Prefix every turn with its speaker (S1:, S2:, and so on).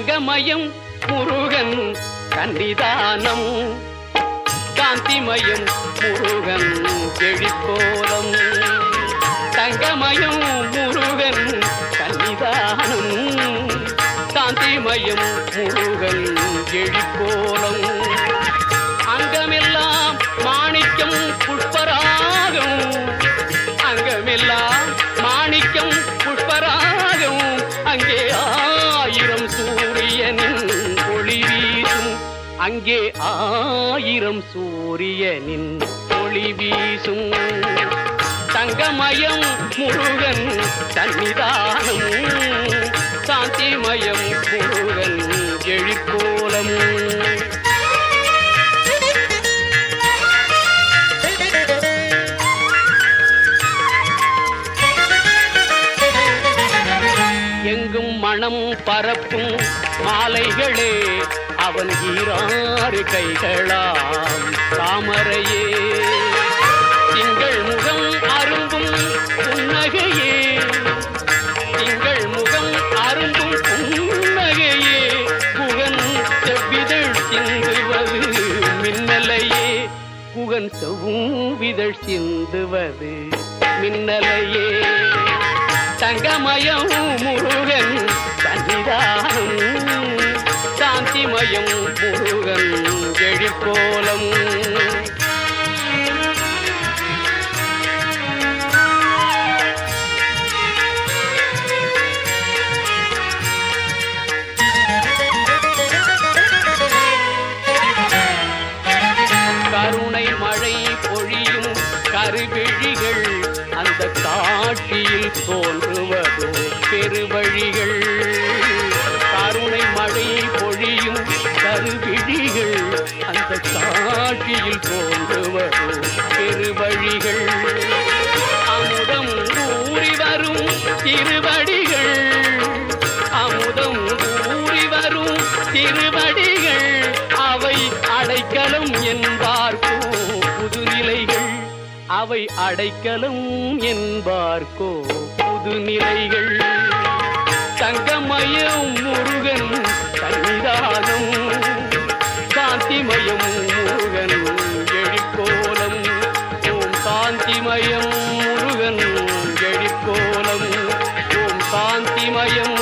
S1: தங்கமயம் முருகன் கன்னிதானம் காந்திமயம் முருகன் எழிற்கோலம் தங்கமயம் முருகன் கன்னிதானம் காந்திமயம் முருகன் எழிற்கோலம் அங்கமெல்லாம் மாணிக்கம் புஷ்பராகம் அங்கமெல்லாம் மாணிக்கம் புஷ்பராகம் அங்கே ஆயிரம் சூரியனின் ஒளி வீசும் அங்கே ஆயிரம் சூரியனின் ஒளி வீசும் தங்கமயம் முருகன் சன்னிதானம் சாந்திமயம் முருகன் எழிற்கோலம் எங்கும் மனம் பரப்பும் மாலைகளே அவன் ஈராறு கைகளாம் தாமரையே திங்கள் முகம் அரும்பும் புன்னகையே திங்கள் முகம் அரும்பும் புன்னகையே புகன் செவ்விதழ் சிந்துவது மின்னலையே புகன் செவ்விதழ் சிந்துவது மின்னலையே தங்கமயம் முருகன் சன்னிதானம் சாந்திமயம் முருகன் எழிற்கோலம் கருணை மழை பொழியும் கருவிழிகள் அந்த காட்சியில் தோன்றுவதோ பெருவழிகள் கருணை மழை பொழியும் கருவிழிகள் அந்த காட்சியில் தோன்றுவதோ பெருவழிகள் அமுதம் ஊறி வரும் திருவடிகள் அமுதம் ஊறி வரும் திருவடிகள் அவை அடைக்கலம் என்பார்க்கோ புதுநிலைகள் அவை அடைக்கலம் என்பார்க்கோ புதுநிலைகள் தங்கமயம் முருகன் சன்னிதானம் சாந்திமயம் முருகன் எழிற்கோலம் ஓம் சாந்திமயம் முருகன் எழிற்கோலம் ஓம் சாந்திமயம்